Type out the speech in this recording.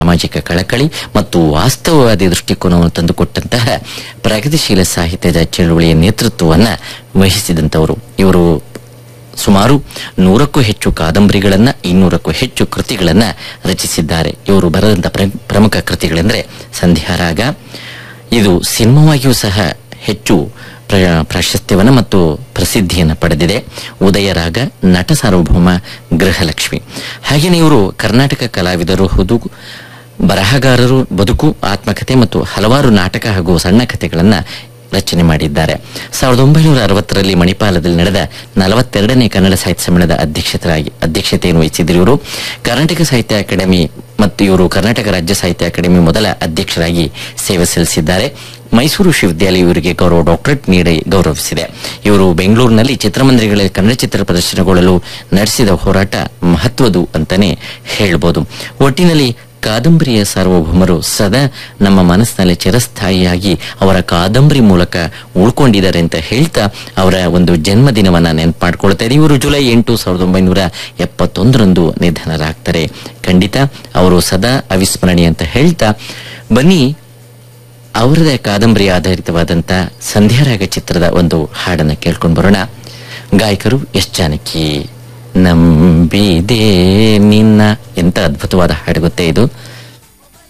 ಸಾಮಾಜಿಕ ಕಳಕಳಿ ಮತ್ತು ವಾಸ್ತವವಾದಿ ದೃಷ್ಟಿಕೋನವನ್ನು ತಂದುಕೊಟ್ಟಂತಹ ಪ್ರಗತಿಶೀಲ ಸಾಹಿತ್ಯದ ಚಳುವಳಿಯ ನೇತೃತ್ವವನ್ನ ವಹಿಸಿದಂತವರು ಇವರು ಸುಮಾರು ನೂರಕ್ಕೂ ಹೆಚ್ಚು ಕಾದಂಬರಿಗಳನ್ನ ಇನ್ನೂರಕ್ಕೂ ಹೆಚ್ಚು ಕೃತಿಗಳನ್ನ ರಚಿಸಿದ್ದಾರೆ ಇವರು ಬರೆದಂತ ಪ್ರ- ಪ್ರಮುಖ ಕೃತಿಗಳೆಂದರೆ ಸಂಧ್ಯಾರಾಗ ಇದು ಸಿನಿಮಾವಾಗಿಯೂ ಸಹ ಹೆಚ್ಚು ಪ್ರ- ಪ್ರಾಶಸ್ತ್ಯವನ್ನ ಮತ್ತು ಪ್ರಸಿದ್ಧಿಯನ್ನು ಪಡೆದಿದೆ ಉದಯರಾಗ ನಟ ಸಾರ್ವಭೌಮ ಗೃಹಲಕ್ಷ್ಮಿ ಹಾಗೆಯೇ ಇವರು ಕರ್ನಾಟಕ ಕಲಾವಿದರು ಹೌದು ಬರಹಗಾರರು ಬದುಕು ಆತ್ಮಕಥೆ ಮತ್ತು ಹಲವಾರು ನಾಟಕ ಹಾಗೂ ಸಣ್ಣ ಕಥೆಗಳನ್ನ ರಚನೆ ಮಾಡಿದ್ದಾರೆ ಸಾವಿರದ ಒಂಬೈನೂರ ಅರವತ್ತರಲ್ಲಿ ಮಣಿಪಾಲದಲ್ಲಿ ನಡೆದ ನಲವತ್ತೆರಡನೇ ಕನ್ನಡ ಸಾಹಿತ್ಯ ಸಮ್ಮೇಳನದ ಅಧ್ಯಕ್ಷತರಾಗಿ ಅಧ್ಯಕ್ಷತೆಯನ್ನು ವಹಿಸಿದ್ರು ಇವರು ಕರ್ನಾಟಕ ಸಾಹಿತ್ಯ ಅಕಾಡೆಮಿ ಮತ್ತು ಇವರು ಕರ್ನಾಟಕ ರಾಜ್ಯ ಸಾಹಿತ್ಯ ಅಕಾಡೆಮಿ ಮೊದಲ ಅಧ್ಯಕ್ಷರಾಗಿ ಸೇವೆ ಸಲ್ಲಿಸಿದ್ದಾರೆ ಮೈಸೂರು ವಿಶ್ವವಿದ್ಯಾಲಯ ಇವರಿಗೆ ಗೌರವ ಡಾಕ್ಟರೇಟ್ ನೀಡಿ ಗೌರವಿಸಿದೆ ಇವರು ಬೆಂಗಳೂರಿನಲ್ಲಿ ಚಿತ್ರಮಂದಿರಗಳಲ್ಲಿ ಕನ್ನಡ ಚಿತ್ರ ಪ್ರದರ್ಶನಗೊಳ್ಳಲು ನಡೆಸಿದ ಹೋರಾಟ ಮಹತ್ವದು ಅಂತಾನೆ ಹೇಳ್ಬೋದು ಒಟ್ಟಿನಲ್ಲಿ ಕಾದಂಬರಿಯ ಸಾರ್ವಭೌಮರು ಸದಾ ನಮ್ಮ ಮನಸ್ಸಿನಲ್ಲಿ ಚಿರಸ್ಥಾಯಿಯಾಗಿ ಅವರ ಕಾದಂಬರಿ ಮೂಲಕ ಉಳ್ಕೊಂಡಿದ್ದಾರೆ ಅಂತ ಹೇಳ್ತಾ ಅವರ ಒಂದು ಜನ್ಮದಿನವನ್ನ ನೆನಪು ಮಾಡ್ಕೊಳ್ತಾರೆ ಇವರು ಜುಲೈ ಎಂಟು ಸಾವಿರದ ಒಂಬೈನೂರ ಎಪ್ಪತ್ತೊಂದರಂದು ನಿಧನರಾಗ್ತಾರೆ ಖಂಡಿತ ಅವರು ಸದಾ ಅವಿಸ್ಮರಣೀಯ ಅಂತ ಹೇಳ್ತಾ ಬನ್ನಿ ಅವರದೇ ಕಾದಂಬರಿ ಆಧಾರಿತವಾದಂತ ಸಂಧ್ಯಾರಾಗ ಚಿತ್ರದ ಒಂದು ಹಾಡನ್ನ ಕೇಳ್ಕೊಂಡು ಬರೋಣ ಗಾಯಕರು ಎಸ್ ಜಾನಕಿ ನಂಬಿದೆ ನಿನ್ನ ಎಂತ ಅದ್ಭುತವಾದ ಹಾಡು ಗೊತ್ತೇ ಇದು